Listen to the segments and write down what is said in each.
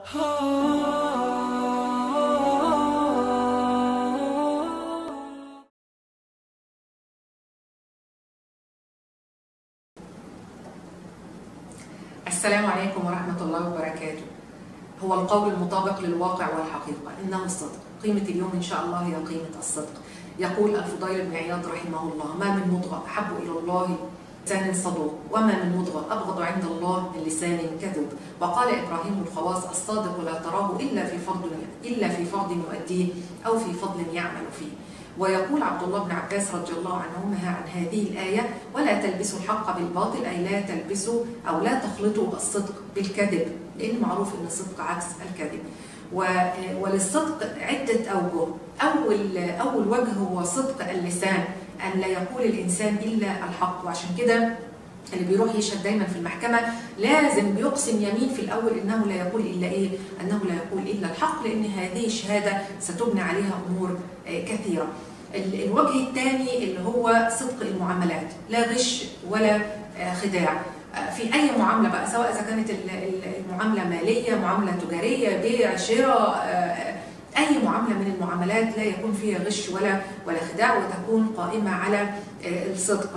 السلام عليكم ورحمة الله وبركاته هو القول المطابق للواقع والحقيقة إنه الصدق قيمة اليوم إن شاء الله هي قيمة الصدق يقول الفضيل بن عياض رحمه الله ما من مضغة أحب إلى الله لسان صدوق وما من مضغة أبغض عند الله من لسان كذب وقال إبراهيم الخواص الصادق لا تراه إلا في فضل إلا في فضل يؤديه أو في فضل يعمل فيه ويقول عبد الله بن عباس رضي الله عنهما عن هذه الآية ولا تلبسوا الحق بالباطل أي لا تلبسوا أو لا تخلطوا الصدق بالكذب لأن معروف أن الصدق عكس الكذب وللصدق عدة أوجه أول, أول وجه هو صدق اللسان أن لا يقول الإنسان إلا الحق وعشان كده اللي بيروح يشهد دايما في المحكمة لازم بيقسم يمين في الأول إنه لا يقول إلا إيه؟ أنه لا يقول إلا الحق لأن هذه الشهادة ستبنى عليها أمور كثيرة. الوجه الثاني اللي هو صدق المعاملات، لا غش ولا خداع. في أي معاملة بقى سواء إذا كانت المعاملة مالية، معاملة تجارية، بيع، شراء، أي معاملة من المعاملات لا يكون فيها غش ولا ولا خداع وتكون قائمة على الصدق.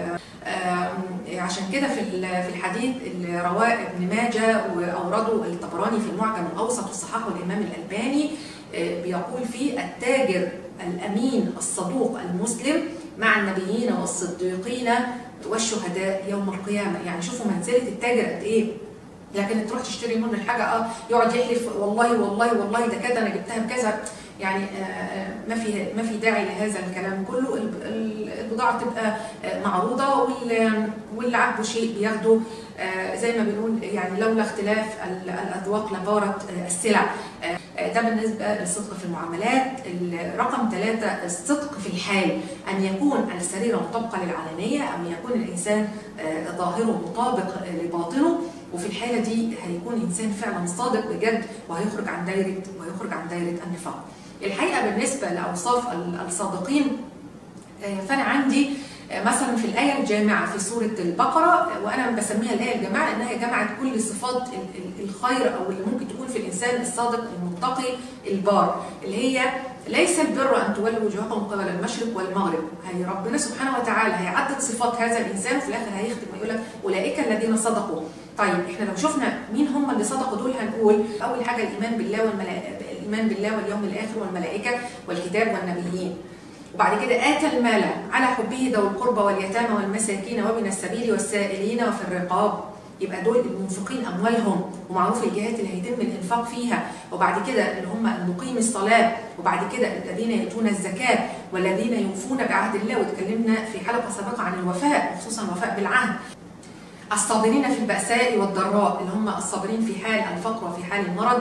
عشان كده في في الحديث اللي رواه ابن ماجه واورده الطبراني في المعجم الاوسط والصحاح والامام الالباني بيقول فيه التاجر الامين الصدوق المسلم مع النبيين والصديقين والشهداء يوم القيامه يعني شوفوا منزله التاجر قد ايه لكن تروح تشتري منه الحاجه اه يقعد يحلف والله والله والله ده كذا انا جبتها بكذا يعني ما في ما في داعي لهذا الكلام كله البضاعه تبقى معروضه واللي عاجبه شيء بياخده زي ما بنقول يعني لولا اختلاف الاذواق لبارت السلع ده بالنسبه للصدق في المعاملات رقم ثلاثه الصدق في الحال ان يكون السريره مطابقه للعلانيه او يكون الانسان ظاهره مطابق لباطنه وفي الحاله دي هيكون انسان فعلا صادق بجد وهيخرج عن دايره وهيخرج عن دايره النفاق. الحقيقه بالنسبه لاوصاف الصادقين فانا عندي مثلا في الآية الجامعة في سورة البقرة وأنا بسميها الآية الجامعة لأنها جمعت كل صفات الخير أو اللي ممكن تكون في الإنسان الصادق المتقي البار اللي هي ليس البر أن تولوا وجوهكم قبل المشرق والمغرب هي ربنا سبحانه وتعالى هيعدد صفات هذا الإنسان وفي الآخر هيختم ويقول لك أولئك الذين صدقوا طيب احنا لو شفنا مين هم اللي صدقوا دول هنقول أول حاجة الإيمان بالله والملائكة الإيمان بالله واليوم الآخر والملائكة والكتاب والنبيين وبعد كده آتى المال على حبه ذوي القربى واليتامى والمساكين وابن السبيل والسائلين وفي الرقاب يبقى دول المنفقين اموالهم ومعروف الجهات اللي هيتم الانفاق فيها وبعد كده اللي هم المقيم الصلاه وبعد كده الذين يؤتون الزكاه والذين يوفون بعهد الله واتكلمنا في حلقه سابقه عن الوفاء وخصوصا الوفاء بالعهد الصابرين في البأساء والضراء اللي هم الصابرين في حال الفقر وفي حال المرض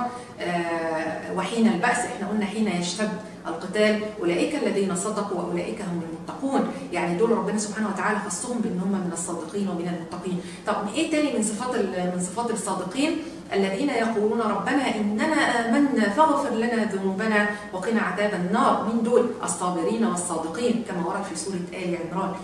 وحين البأس احنا قلنا حين يشتد القتال اولئك الذين صدقوا واولئك هم المتقون يعني دول ربنا سبحانه وتعالى خصهم بان هم من الصادقين ومن المتقين طب ايه تاني من صفات من صفات الصادقين الذين يقولون ربنا اننا امنا فاغفر لنا ذنوبنا وقنا عذاب النار من دول الصابرين والصادقين كما ورد في سوره ال عمران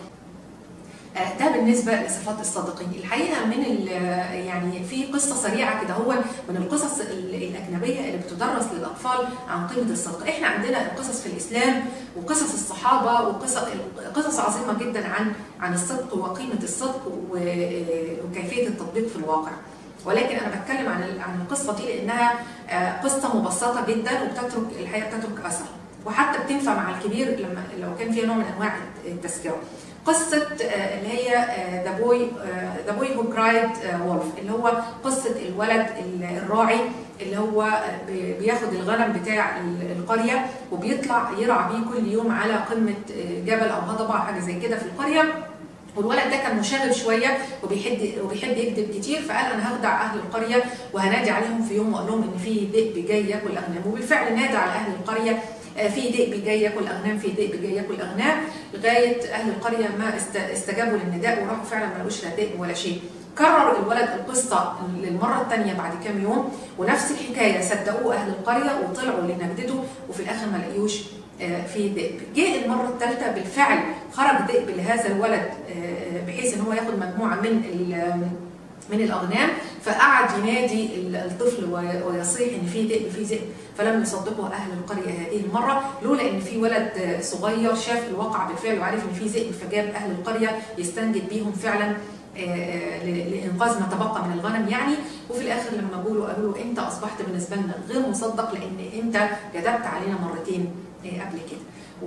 ده بالنسبه لصفات الصادقين الحقيقه من يعني في قصه سريعه كده هو من القصص الاجنبيه اللي بتدرس للاطفال عن قيمه الصدق احنا عندنا القصص في الاسلام وقصص الصحابه وقصص قصص عظيمه جدا عن عن الصدق وقيمه الصدق وكيفيه التطبيق في الواقع ولكن انا بتكلم عن عن القصه دي لانها قصه مبسطه جدا وبتترك الحقيقه بتترك اثر وحتى بتنفع مع الكبير لما لو كان فيها نوع من انواع التذكره قصة اللي هي ذا بوي ذا بوي هو كرايد وولف اللي هو قصة الولد الراعي اللي هو بياخد الغنم بتاع القرية وبيطلع يرعى بيه كل يوم على قمة جبل أو هضبة أو حاجة زي كده في القرية والولد ده كان مشاغب شويه وبيحب وبيحب يكذب كتير فقال انا هخدع اهل القريه وهنادي عليهم في يوم واقول لهم ان في ذئب جاي ياكل اغنام وبالفعل نادى على اهل القريه في ذئب جاي ياكل اغنام في ذئب جاي ياكل اغنام لغايه اهل القريه ما استجابوا للنداء وراحوا فعلا ما لقوش لا ذئب ولا شيء كرر الولد القصه للمره الثانيه بعد كام يوم ونفس الحكايه صدقوه اهل القريه وطلعوا لنجدته وفي الاخر ما لقيوش في ذئب جه المره الثالثه بالفعل خرج ذئب لهذا الولد بحيث ان هو ياخد مجموعه من من الاغنام فقعد ينادي الطفل ويصيح ان في ذئب في ذئب فلم يصدقه اهل القريه هذه المره لولا ان في ولد صغير شاف الواقع بالفعل وعرف ان في ذئب فجاب اهل القريه يستنجد بيهم فعلا لانقاذ ما تبقى من الغنم يعني وفي الاخر لما قالوا قالوا له انت اصبحت بالنسبه لنا غير مصدق لان انت كذبت علينا مرتين قبل كده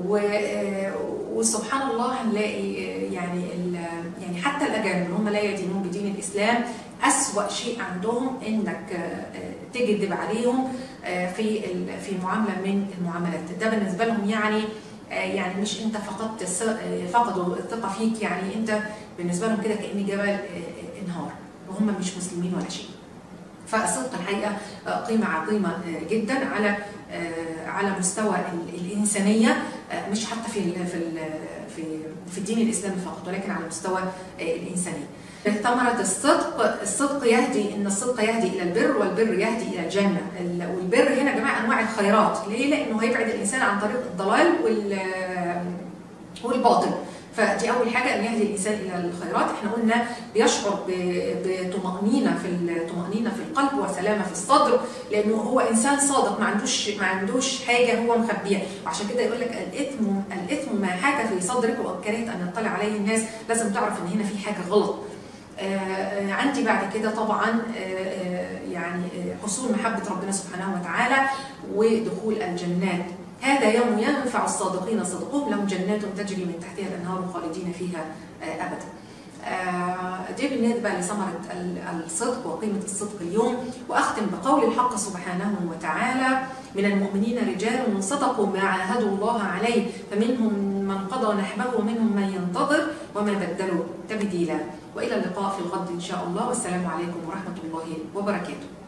وسبحان الله هنلاقي يعني يعني حتى الاجانب اللي هم لا يدينون بدين الاسلام اسوا شيء عندهم انك تكذب عليهم في في معامله من المعاملات ده بالنسبه لهم يعني يعني مش انت فقدت فقدوا الثقه فيك يعني انت بالنسبه لهم كده كان جبل انهار وهم مش مسلمين ولا شيء فالصدق الحقيقه قيمه عظيمه جدا على على مستوى الانسانيه مش حتى في في في في الدين الاسلامي فقط ولكن على مستوى الانسانيه. ثمرة الصدق، الصدق يهدي ان الصدق يهدي الى البر والبر يهدي الى الجنه، والبر هنا يا جماعه انواع الخيرات، ليه؟ لانه هيبعد الانسان عن طريق الضلال والباطل. فدي اول حاجه ان يهدي الانسان الى الخيرات احنا قلنا بيشعر بطمانينه في الطمانينه في القلب وسلامه في الصدر لانه هو انسان صادق ما عندوش ما عندوش حاجه هو مخبيها وعشان كده يقول لك الاثم الاثم ما حاك في صدرك وكرهت ان يطلع عليه الناس لازم تعرف ان هنا في حاجه غلط آه عندي بعد كده طبعا آه يعني حصول محبه ربنا سبحانه وتعالى ودخول الجنات هذا يوم ينفع الصادقين صدقهم لهم جنات تجري من تحتها الانهار خالدين فيها ابدا. دي بالنسبه لثمره الصدق وقيمه الصدق اليوم واختم بقول الحق سبحانه وتعالى من المؤمنين رجال صدقوا ما عاهدوا الله عليه فمنهم من قضى نحبه ومنهم من ينتظر وما بدلوا تبديلا والى اللقاء في الغد ان شاء الله والسلام عليكم ورحمه الله وبركاته.